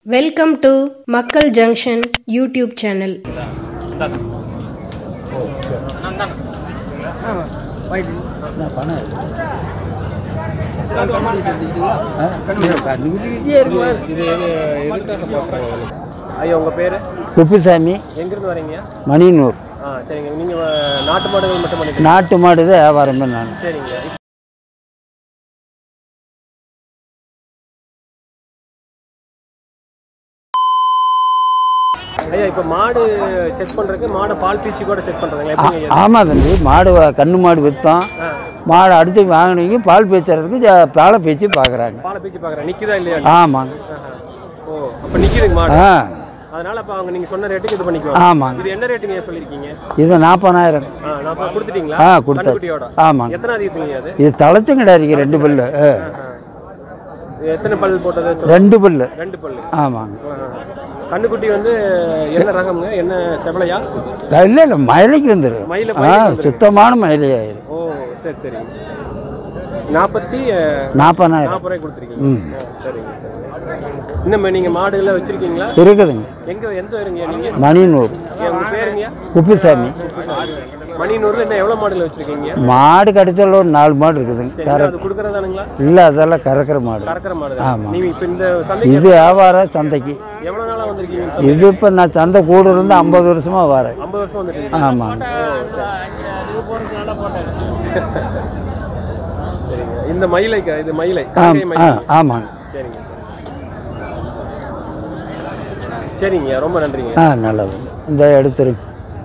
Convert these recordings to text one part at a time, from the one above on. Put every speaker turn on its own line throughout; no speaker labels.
Welcome to Makkal junction YouTube channel
ஐயா உங்கள் பேர்
குப்புசாமி
எங்கேருந்து வரீங்க
மணியனூர்
ஆ சரிங்க நீங்கள் நாட்டு மாடுகள் மட்டும் பண்ணிக்கிறீங்க
நாட்டு மாடு தான் வியாபாரம் நான்
சரிங்க ஐயா இப்போ மாடு செக் பண்ணுறதுக்கு மாடை பால் பீச்சி கூட செக் பண்ணுறாங்க எப்படிங்க ஐயா?
ஆமாம் தம்பி மாடு வ- கண்ணு மாடு விற்றோம்
ஆ,
மாடு அடுத்து வாங்கினீங்க பால் பேச்சுறதுக்கு ஜ- பாலை பேச்சு பார்க்குறாங்க
பாலை பீச்சி பார்க்குறேன் நிற்குதா இல்லையா
ஆமாங்க
ஆஹா. ஓ அப்போ நிற்கிதுங்க மாடு
ஆ
அதனால அப்போ அவங்க நீங்கள் சொன்ன ரேட்டுக்கு இது பண்ணிக்குவாங்க
ஆமாங்க
இது என்ன ரேட்டுங்க சொல்லியிருக்கீங்க
இது நாற்பதாயிரம்
ஆ நான் இப்போ கொடுத்துட்டீங்களா
ஆ கொடுத்தாச்சு
கண்ணுக்குட்டியோட
ஆமாங்க
எத்தனை அதிகத்துங்க அது
இது தலைச்சங்கடாரிக்கு ரெண்டு பல்லு ஆ.
ஆஹா. இது எத்தனை பல் போட்டது சொல்லு.
ரெண்டு பல்லு
ரெண்டு பல்லு
ஆமாங்க
ஆஹா. கண்ணுக்குட்டி வந்து என்ன ரகம்ங்க என்ன செவலையா
இல்லை இல்லை மயிலைக்கு வந்துடும்
மயில
ஆ
மயிலுக்கு வந்துரும்.
சுத்தமான மயிலை ஆயிரும்
ஓ சரி சரி நாற்பத்தி
நாற்பதாயிரம்
நாற்பது ரூபாய் கொடுத்துருக்கீங்க
ம்
ஆ, சரிங்க சரிங்க இன்னும் நீங்கள் மாடுகள்லாம் வச்சுருக்கீங்களா
இருக்குதுங்க
எங்கே எந்த இருங்க நீங்கள்
மணியனூர்
உங்கள் பேருங்க
குப்புசாமி
மணிநூறில் என்ன எவ்வளோ மாடுகள் வச்சுருக்கீங்க
மாடு கடிச்சல ஒரு நாலு மாடு இருக்குதுங்க
சரி
கற
அது கொடுக்குறதானுங்களா
இல்லை அதெல்லாம் கறக்கிற மாடு
கறக்கிற மாடு
ஆமா.
நீங்கள் இப்போ இந்த சந்தைக்கு
இது வியாபாரம் சந்தைக்கு
எவ்வளோ நாளாக வந்திருக்கீங்க
இது இப்போ நான் சந்தை கூட இருந்து ஐம்பது வருஷமாக வரேன்
ஐம்பது வருஷம் வந்துருக்கீங்க
ஆமாங்க
சரிங்க இந்த மயிலைக்கா இது மயிலை
ஆ
காங்கேய
ஆ
மயிலை
ஆமாங்க
சரிங்க சரிங்க ரொம்ப நன்றிங்க
ஆ நல்லது இந்த எடுத்துருங்க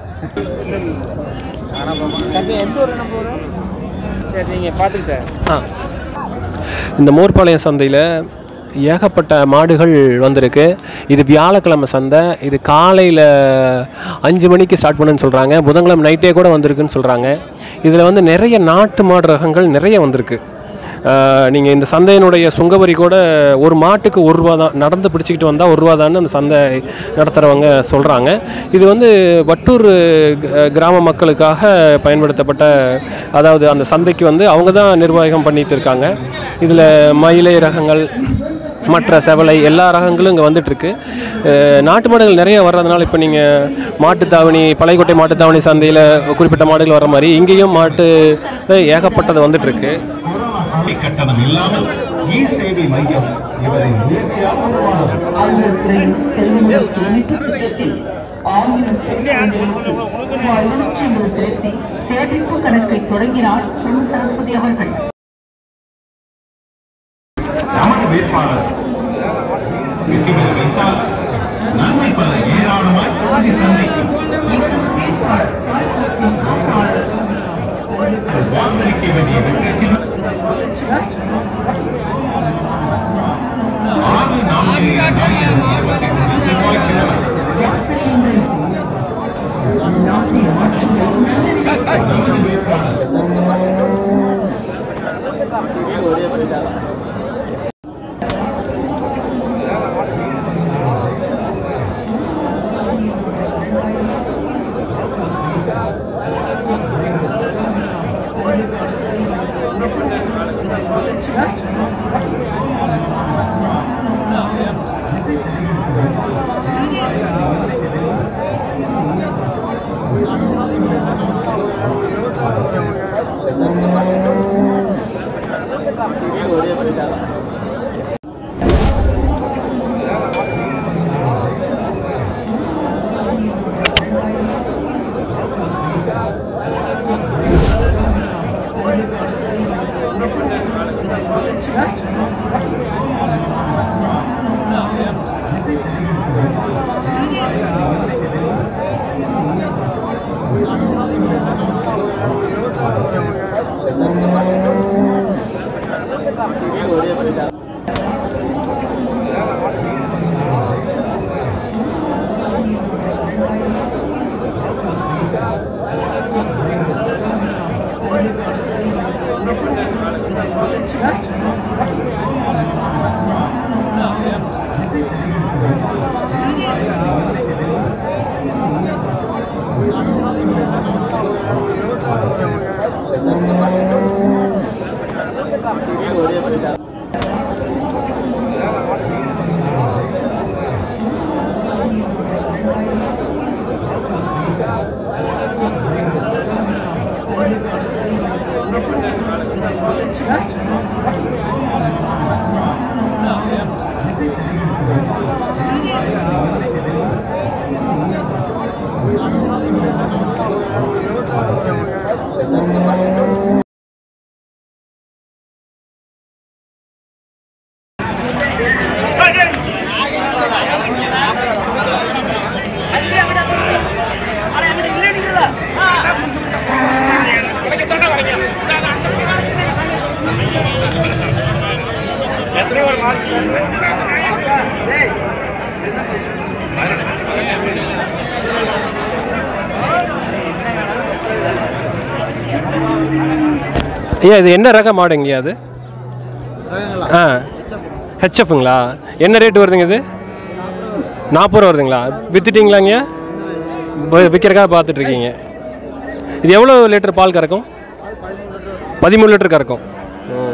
சரி நீங்கள் பார்த்துக்கிட்டேன் ஆ இந்த மோர்பாளையம் சந்தையில் ஏகப்பட்ட மாடுகள் வந்திருக்கு இது வியாழக்கிழமை சந்தை இது காலையில் அஞ்சு மணிக்கு ஸ்டார்ட் பண்ணுன்னு சொல்கிறாங்க புதன்கிழமை நைட்டே கூட வந்திருக்குன்னு சொல்கிறாங்க இதில் வந்து நிறைய நாட்டு மாடு ரகங்கள் நிறைய வந்திருக்கு நீங்கள் இந்த சந்தையினுடைய சுங்கவரி கூட ஒரு மாட்டுக்கு ஒரு ரூபா தான் நடந்து பிடிச்சிக்கிட்டு வந்தால் ஒரு ரூபா தான் அந்த சந்தை நடத்துகிறவங்க சொல்கிறாங்க இது வந்து வட்டூர் க- கிராம மக்களுக்காக பயன்படுத்தப்பட்ட அதாவது அந்த சந்தைக்கு வந்து அவங்க தான் நிர்வாகம் பண்ணிட்டு இருக்காங்க இதில் மயிலை ரகங்கள் மற்ற செவலை எல்லா ரகங்களும் இங்கே வந்துட்டுருக்கு நாட்டு மாடுகள் நிறைய வர்றதுனால இப்போ நீங்கள் மாட்டுத்தாவணி பழையக்கோட்டை மாட்டுத்தாவணி சந்தையில் குறிப்பிட்ட மாடுகள் வர மாதிரி இங்கேயும் மாட்டு ஏகப்பட்டது வந்துட்டுருக்கு
கட்டணம் இல்லாமல் இ சேவை மையம் இவரின் முயற்சியால் உருவானது
அலுவலர் துறையின் செல்வமுறை சேமிப்பு திட்டத்தில் ஆயிரம் பெண் குழந்தைகளுக்கு ரூபாய் இருநூற்றி ஐம்பது செலுத்தி சேமிப்பு கணக்கை தொடங்கினார் பொன் சரஸ்வதி அவர்கள்
நமது வேட்பாளர் வெற்றி பெற வைத்தால் நன்மை பல ஏராளமாய் உறுதி சந்திக்கும்
இவரது வேட்பாளர் தாய்குலத்தின் காப்பாளர்
வாக்களிக்க வேண்டிய வெற்றி சின்னம் ஆறு நான்கு இரண்டாயிரத்தி இருபத்தி மூன்று செவ்வாய்க்கிழமை
வாக்களியுங்கள் நாட்டை மாற்றுங்கள்
நமது வேட்பாளர்
ஐயா இது என்ன ரக மாடுங்கய்யா அது ஆ ஹெச்எஃப்ங்களா என்ன ரேட் வருதுங்க இது நாற்பது ரூபா வருதுங்களா வித்துட்டீங்களாங்கய்யா விற்கிறக்காக பார்த்துட்டு இருக்கீங்க இது எவ்வளோ லிட்டர் பால் கறக்கும் பதிமூணு லிட்டர் கறக்கும் ஓ.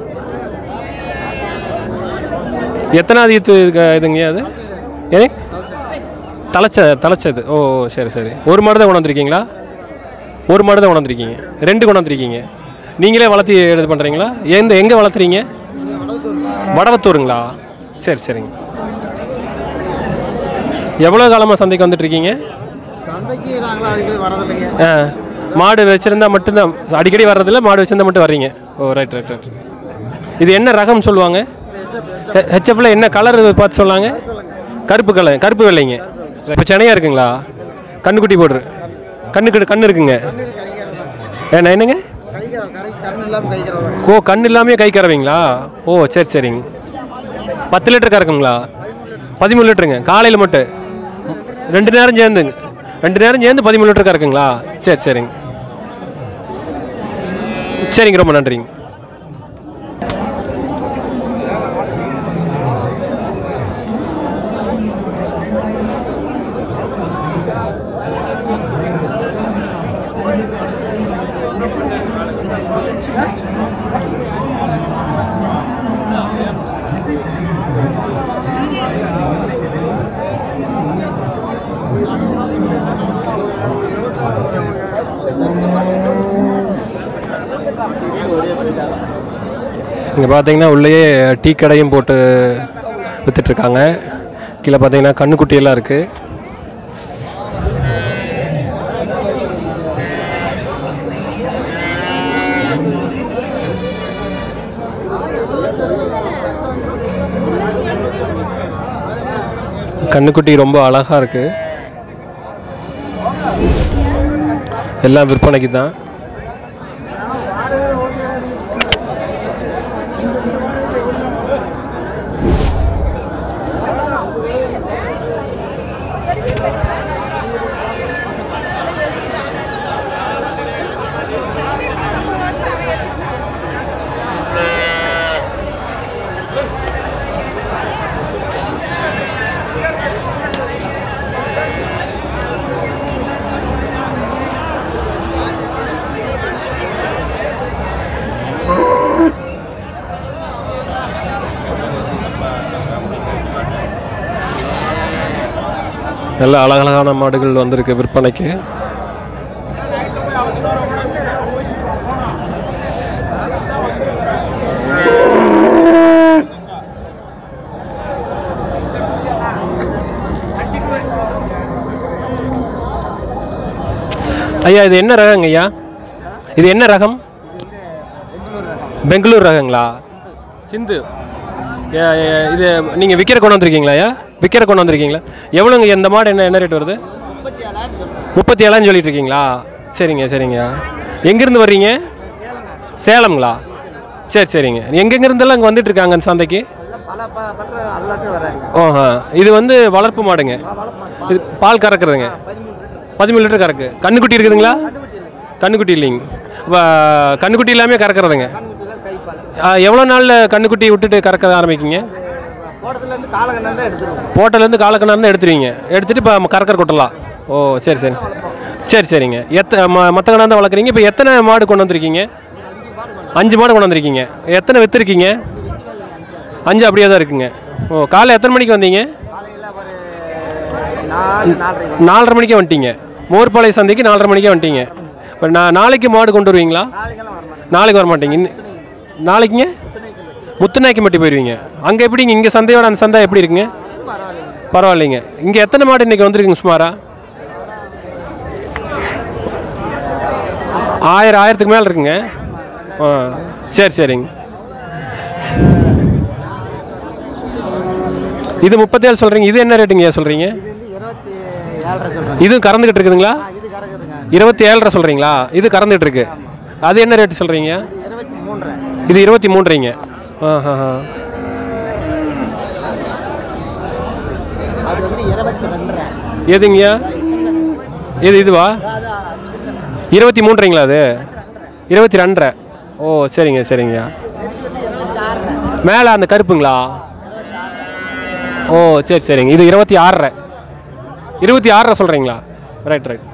எத்தனாவது ஈத்து க- இதுங்கய்யா அது ஏ தலைச்ச தலைச்சது ஓ சரி சரி ஒரு மாடு தான் கொண்டாந்துருக்கீங்களா ஒரு மாடு தான் கொண்டாந்துருக்கீங்க ரெண்டு கொண்டாந்துருக்கீங்க நீங்களே வளர்த்தி இது பண்ணுறீங்களா எந்த எங்கே வளர்த்துறீங்க வடவத்தூருங்களா சரி சரிங்க எவ்வளோ காலமாக சந்தைக்கு வந்துட்டுருக்கீங்க
சந்தைக்கு நாங்களாம் அடிக்கடி வரதில்லைங்க
ஆ மாடு வச்சுருந்தா மட்டும்தான் அடிக்கடி வர்றதில்ல மாடு வச்சுருந்தா மட்டும் வர்றீங்க ஓ ரைட் ரைட் ரைட் இது என்ன ரகம் சொல்லுவாங்க ஹெச்எஃப்ல என்ன கலர் பார்த்து சொல்லாங்க கருப்பு கலர் கருப்பு வெள்ளைங்க இப்போ சென்னையாக இருக்குங்களா கண்ணுக்குட்டி போடுற கண்ணுக்கு கண்ணு இருக்குங்க ஏண்ணா என்னங்க
கைக்கிற கரை கரண் இல்லாமல் கைக்கிறவங்க
ஓ கண் இல்லாமே கை கறவீங்களா ஓ சரி சரிங்க பத்து லிட்டர் கறக்குங்களா பதிமூணு லிட்டருங்க காலையில் மட்டும் ரெண்டு நேரம் சேர்ந்துங்க ரெண்டு நேரம் சேர்ந்து பதிமூணு லிட்டர் கறக்குங்களா சரி சரிங்க சரிங்க ரொம்ப நன்றிங்க இங்கே பார்த்தீங்கன்னா உள்ளேயே டீ கடையும் போட்டு விற்றுட்ருக்காங்க கீழே பார்த்தீங்கன்னா கண்ணுக்குட்டியெல்லாம் இருக்குது கண்ணுக்குட்டி ரொம்ப அழகாக இருக்குது எல்லாம் விற்பனைக்கு தான் நல்ல அழகழகான மாடுகள் வந்திருக்கு விற்பனைக்கு ஐயா இது என்ன ரகங்க ஐயா இது என்ன ரகம் பெங்களூர் ரகங்களா சிந்து ஏ, ஏ, இது நீங்கள் விற்கிற கொண்டு வந்திருக்கீங்களா ஐயா விற்கிற கொண்டு வந்திருக்கீங்களா எவ்வளோங்க இந்த மாடு என்ன என்ன ரேட் வருது முப்பத்தி ஏழாயிரம் சொல்லிட்டு இருக்கீங்களா சரிங்க சரிங்க எங்கேருந்து வர்றீங்க சேலம்ங்களா சரி சரிங்க எங்கெங்கிருந்தெல்லாம் இங்கே வந்துட்டு இருக்காங்க அந்த சந்தைக்கு
பல ப பற்ற எல்லாத்தையும் வராங்க
ஓஹா இது வந்து வளர்ப்பு மாடுங்க இது பால் கறக்குறதுங்க பதிமூணு லிட்டர் கறக்கு கண்ணுக்குட்டி இருக்குதுங்களா கண்ணுக்குட்டி இல்லைங்க வ- கண்ணுக்குட்டி எல்லாமே கறக்குறதுங்க ஆ, எவ்வளோ நாளில் கண்ணுக்குட்டி விட்டுட்டு கறக்க ஆரம்பிக்கிங்க
போட்டதுலேருந்து காலகண்டம் தான் எடுத்துருவோம்
போட்டலேருந்து காலக்கணம் எடுத்துருவீங்க எடுத்துட்டு இப்போ கறக்கற கொட்டலாம் ஓ சரி சரி சரி சரிங்க எத்த மற்ற கணம் தான் வளர்க்குறீங்க இப்போ எத்தனை மாடு கொண்டு வந்திருக்கீங்க அஞ்சு மாடு கொண்டு வந்திருக்கீங்க எத்தனை விற்றுருக்கீங்க அஞ்சு அப்படியே தான் இருக்குங்க ஓ காலை எத்தனை மணிக்கு வந்தீங்க
காலையில் ஒரு நாலு நாலரை
நாலரை மணிக்கே வந்துட்டீங்க மோர்பாளைய சந்தைக்கு நாலரை மணிக்கே வந்துட்டீங்க இப்போ நான் நாளைக்கு மாடு கொண்டு வருவீங்களா
நாளைக்கெல்லாம் வரமாட்டேன்
நாளைக்கு வர மாட்டீங்க இன்னி- நாளைக்குங்க முத்துநாய்க்கு மட்டும் போயிடுவீங்க அங்கே எப்படிங்க இங்கே சந்தையோட அந்த சந்தை எப்படி இருக்குங்க
பரவாயில்லைங்க
பரவாயில்லைங்க இங்கே எத்தனை மாடு இன்னைக்கு வந்திருக்குங்க சுமாரா ஆயிரம் ஆயிரத்துக்கு மேலே இருக்குங்க ஆ சரி சரிங்க இது முப்பத்தேழு சொல்கிறீங்க இது என்ன ரேட்டுங்க சொல்கிறீங்க
இது வந்து இருபத்தி ஏழரை சொல்கிறேன்
இது கறந்துக்கிட்டு இருக்குதுங்களா
இது கறக்குதுங்க
இருபத்தி ஏழரை சொல்கிறீங்களா இது கறந்துட்டு இருக்கு அது என்ன ரேட்டு சொல்கிறீங்க
இது இருபத்தி மூன்றரை
இது இருபத்தி மூன்றுங்க ஆஹா
அது வந்து இருபத்தி ரெண்டரை
எதுங்கய்யா இது இதுவா இருபத்தி மூன்றுங்களா அது இருபத்தி ரெண்டரை ஓ சரிங்க சரிங்க மேலே அந்த கருப்புங்களா ஓ சரி சரிங்க இது இருபத்தி ஆறரை இருபத்தி ஆறரை சொல்கிறீங்களா ரைட் ரைட்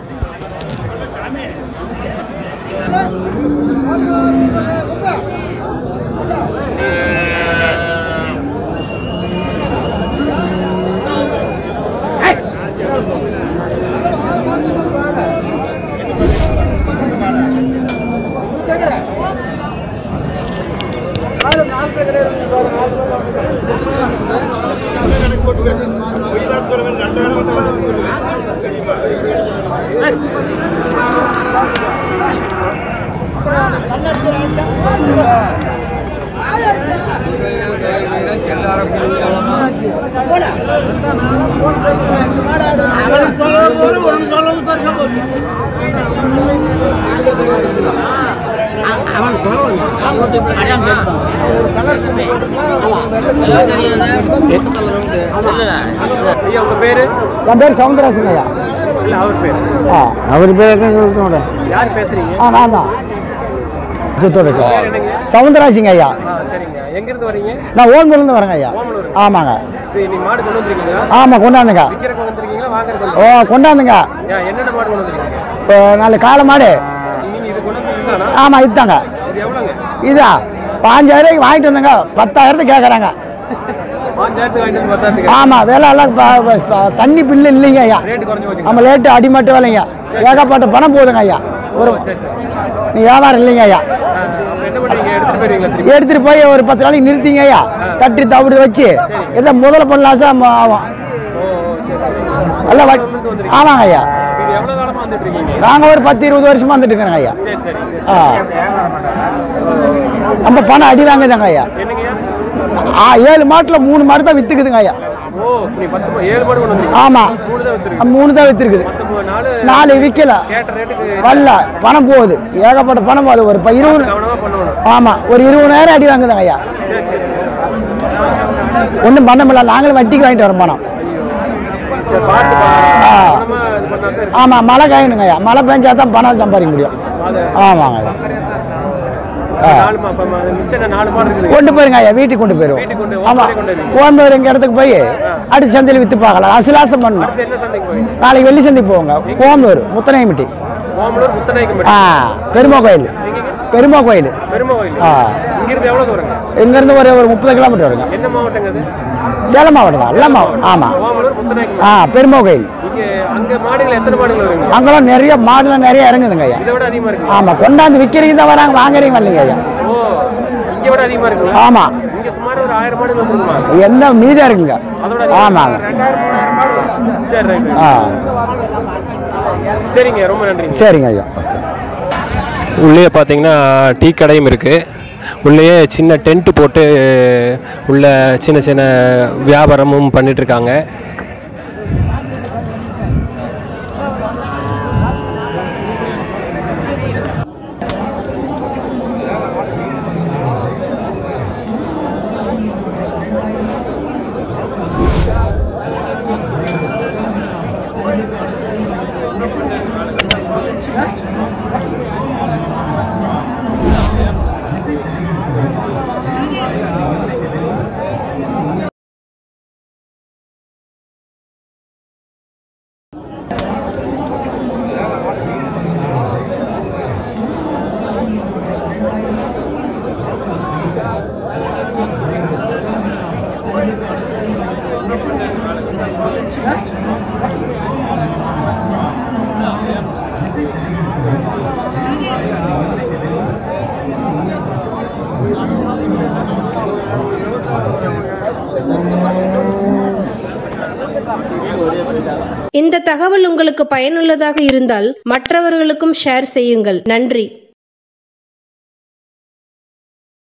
ஐயா உங்கள் பேர்
என் பேர் சவுந்தரராசன் ஐயா
இல்லை அவர் பேர்
ஆ அவர் பேர் என்ன
யார் பேசுகிறீங்க
ஆ நான் தான் சுத்தோட
பேர் என்னங்க
சவுந்தரராசிங்க ஐயா
ஆ சரிங்க எங்கேருந்து வரீங்க
நான் ஓம்பூர்லேருந்து வரேங்க ஐயா
ஓமலூர்
ஆமாங்க
இப்போ நீ மாடு கொண்டு வந்திருக்கீங்களா
ஆமாம் கொண்டாந்துங்க
விற்கிறக்கு வந்திருக்கீங்களா வாங்குறதுக்கு
ஓ கொண்டாந்துங்க
ஏன் என்னென்ன மாடு கொண்டு வந்திருக்கீங்க
இப்போ நாலு காளை மாடு
நீங்கள் இது கொண்டு வந்து இதுதானா
ஆமாம் இதுதாங்க
இது எவ்வளோங்க
இதா பாஞ்சாயிரம் வாங்கிட்டு வந்தேங்க பத்தாயிரத்துக்கு கேட்குறாங்க
பாஞ்சாயிரத்துக்கு வாங்கிட்டு வந்து பத்தாயிரத்துக்கு
ஆமாம் விலை எல்லாம் ப- ப- ப- தண்ணி பில்லு இல்லைங்க ஐயா
ரேட்டு குறைஞ்சி போச்சு
நம்ம லேட்டு அடிமட்டு விலைங்க ஏகப்பட்ட பணம் போகுதுங்க ஐயா ஒரு
சரி சரி
நீ வியாபாரம் இல்லைங்க ஐயா
ஆ, அப்போ என்ன பண்ணுவீங்க எடுத்துகிட்டு போயிருவீங்களா திருப்பி
எடுத்துட்டு போய் ஒரு பத்து நாளைக்கு நிறுத்திங்க ஐயா தட்டி தவிடு வச்சு எதை முதல்ல பண்ணலாசா ஆகும்
ஓ ஓ, சரி சரி
எல்லாம் வ-
ஓமலூர்லேருந்து வந்திருக்கீங்க
ஆமாங்க ஐயா
இது எவ்வளோ காலமாக வந்துட்டு இருக்கீங்க
நாங்கள் ஒரு பத்து இருபது வருஷமா வந்துட்டு இருக்கிறோங்க ஐயா
சரி சரி சரி
ஆ நம்ம பணம் அடி வாங்குதாங்க ஐயா
என்னங்கய்யா
ஆ ஏழு மாட்டில் மூணு மாடு தான் வித்துக்குதுங்க ஐயா
ஓ நீ பத்து மா- ஏழு மாடு கொண்டு வந்திருக்கீங்க
ஆமா
மூணு தான் வித்துருக்கு
மூணு தான் வித்துருக்குது
பத்தொம்பது நாலு
நாலு விற்கல
கேட்ட ரேட்டுக்கு
வரல பணம் போகுது ஏகப்பட்ட பணம் போகுது ஒரு ப- இருபது
கவனமாக பண்ணணும்
ஆமா ஒரு இருபதாயிரம் அடி வாங்குதாங்க ஐயா
சரி சரி
ஒன்றும் பண்ண முடியல நாங்களும் வட்டிக்கு வாங்கிட்டு வரோம் பணம்
சரி பார்த்து பா
ஆ.
கவனமா இது பண்ணா தான் இருக்கு.
ஆமா மழை காயணுங்க ஐயா மழை பெஞ்சா தான் பணம் சம்பாதிக்க முடியும்
அது
ஆமாங்க ஐயா ஆ.
நாலு மா- அப்ப மா- மிச்சம் என்ன நாலு மாடு இருக்குது
கொண்டு போயிருங்க ஐயா வீட்டுக்கு கொண்டு போயிருவோம்
வீட்டுக்கு கொண்டு
ஆமா
ஓமலூரே கொண்டு வருவீங்க.
ஓம்பேர் எங்க இடத்துக்கு போய் அடுத்த சந்தையில் வித்து பார்க்கலாம் அசிலாசம் பண்ணணும்
அடுத்து என்ன சந்தைக்கு போவீங்க
நாளைக்கு வெள்ளி சந்தைக்கு போவோங்க ஓம்பூர் முத்தநாயமிட்டி
ஓமலூர் முத்தநாயக்கம்
ஆ பெருமா கோயில்
எங்கேங்க
பெருமா கோயில்
பெருமை கோயில்
ஆ
இங்கிருந்து எவ்வளோ தூரங்க
இங்கேருந்து ஒரு ஒரு முப்பது கிலோமீட்டர் வருங்க
என்ன மாவட்டங்க அது
சேலம் மாவட்டம் தான் எல்லாம் மாவட்டம் ஆமாம்
ஓமலூர் முத்தநாயக்கம்
ஆ பெருமா கோயில்
இங்கே அங்கே மாடுகள் எத்தனை மாடுகள் வருங்க
அங்கெல்லாம் நிறைய மாடுலாம் நிறைய இறங்குதுங்க ஐயா
இதை விட அதிகமாக இருக்கு
ஆமாம் கொண்டாந்து விற்கிறீங்க தான் வராங்க வாங்குறீங்க வரலைங்க ஐயா
ஓ இங்கே விட அதிகமாக இருக்குங்களா
ஆமாம்
இங்கே சுமார் ஒரு ஆயிரம் மாடுகள் வந்துருக்குமா
எந்த மீதம் இருக்குங்க
அதோட அதிகமா?
ஆமாங்க
சரி ரைட்
ஆ
சரிங்க ரொம்ப நன்றிங்க
சரிங்க ஐயா
உள்ளே பார்த்தீங்கன்னா டீ கடையும் இருக்குது உள்ளேயே சின்ன டென்ட் போட்டு உள்ள சின்ன சின்ன வியாபாரமும் பண்ணிட்டு இருக்காங்க
இந்த தகவல் உங்களுக்கு பயனுள்ளதாக இருந்தால் மற்றவர்களுக்கும் ஷேர் செய்யுங்கள் நன்றி